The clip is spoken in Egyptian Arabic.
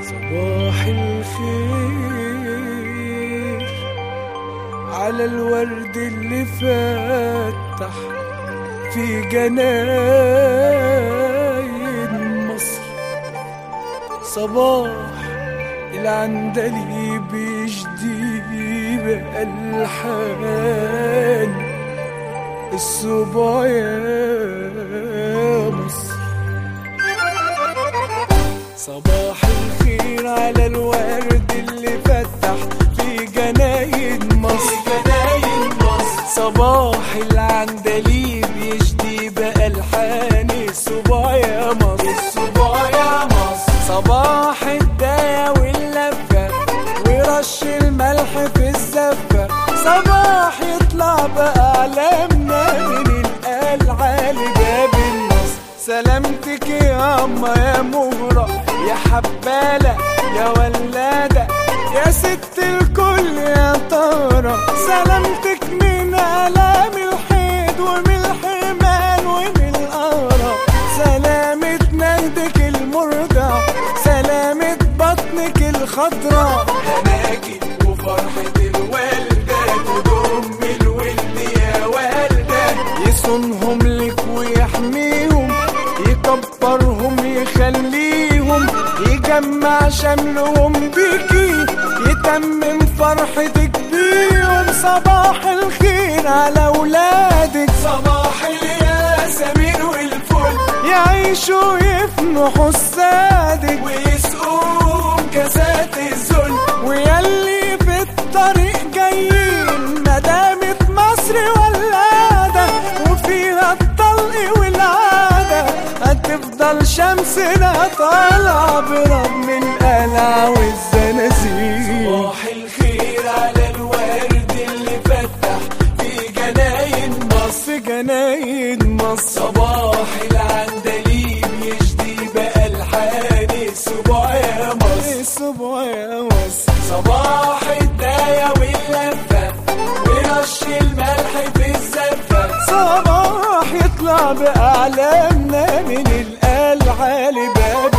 صباح الخير على الورد اللي فتح في جناين مصر صباح العندليب يجدي بألحان الصبا يا مصر صباح الخير على الورد اللي فتح في جناين مصر جناين مصر صباح العندليب يجدي بألحان الصبا يا مصر الصبا يا مصر صباح الداية واللفة ورش الملح في الزفة صباح يطلع بأعلامنا من القلعة لباب النصر سلامتك يا أما يا مهرة يا حبالة يا ولادة يا ست الكل يا طارة سلامتك من آلام الحيد ومن الحمال ومن القارة سلامة نهدك المرضع سلامة بطنك الخضراء هناكي وفرحة الوالدة ودم الولد يا والدة يصونهم لك ويحميهم يكبرهم يخليهم يجمع شملهم بيكي يتمم فرحتك بيهم صباح الخير على اولادك صباح الياسمين والفل يعيشوا يفنوا حسادك ويسقوهم كاسات الذل ويلي في الطريق جايين مدامة مصر ولادة وفيها الطلق والعادة هتفضل شمسنا طالعة برغم القلع والزنازير صباح الخير على الورد اللي فتح في جناين مصر جناين مصر صباح العندليب يجدي بألحان السبوع يا مصر السبوع يا مصر صباح الداية واللفة ورش الملح في الزفة صباح يطلع بأعلامنا من القلعة لباب